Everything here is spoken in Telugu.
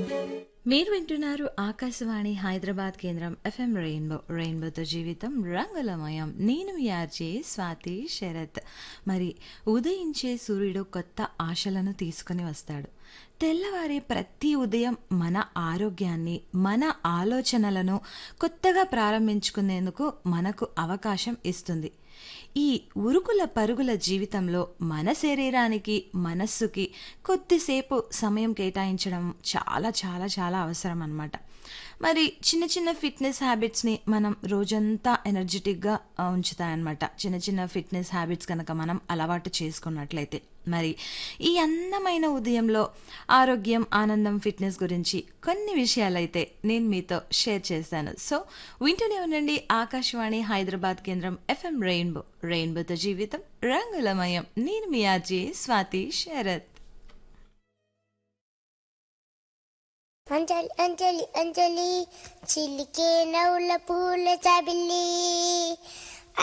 మీరు వింటున్నారు ఆకాశవాణి హైదరాబాద్ కేంద్రం ఎఫ్ఎం రెయిన్బో రెయిన్బోతో జీవితం రంగులమయం నేను మీ ఆర్జే స్వాతి శరత్ మరి ఉదయించే సూర్యుడు కొత్త ఆశలను తీసుకుని వస్తాడు తెల్లవారే ప్రతి ఉదయం మన ఆరోగ్యాన్ని మన ఆలోచనలను కొత్తగా ప్రారంభించుకునేందుకు మనకు అవకాశం ఇస్తుంది ఈ ఉరుకుల పరుగుల జీవితంలో మన శరీరానికి మనస్సుకి కొద్దిసేపు సమయం కేటాయించడం చాలా చాలా చాలా అవసరం అన్నమాట మరి చిన్న చిన్న ఫిట్నెస్ హ్యాబిట్స్ని మనం రోజంతా ఎనర్జెటిక్గా ఉంచుతాయన్నమాట చిన్న చిన్న ఫిట్నెస్ హ్యాబిట్స్ కనుక మనం అలవాటు చేసుకున్నట్లయితే మరి ఈ అందమైన ఉదయంలో ఆరోగ్యం ఆనందం ఫిట్నెస్ గురించి కొన్ని విషయాలైతే నేను మీతో షేర్ చేస్తాను సో వింటూనే ఉండండి ఆకాశవాణి హైదరాబాద్ కేంద్రం ఎఫ్ఎం రెయిన్బో రెయిన్బోతో జీవితం రంగులమయం నేను మీ ఆర్జీ స్వాతి శరత్ అంజలి అంజలి అంజలి చిలికే నవ్వుల పూల చాబిల్లి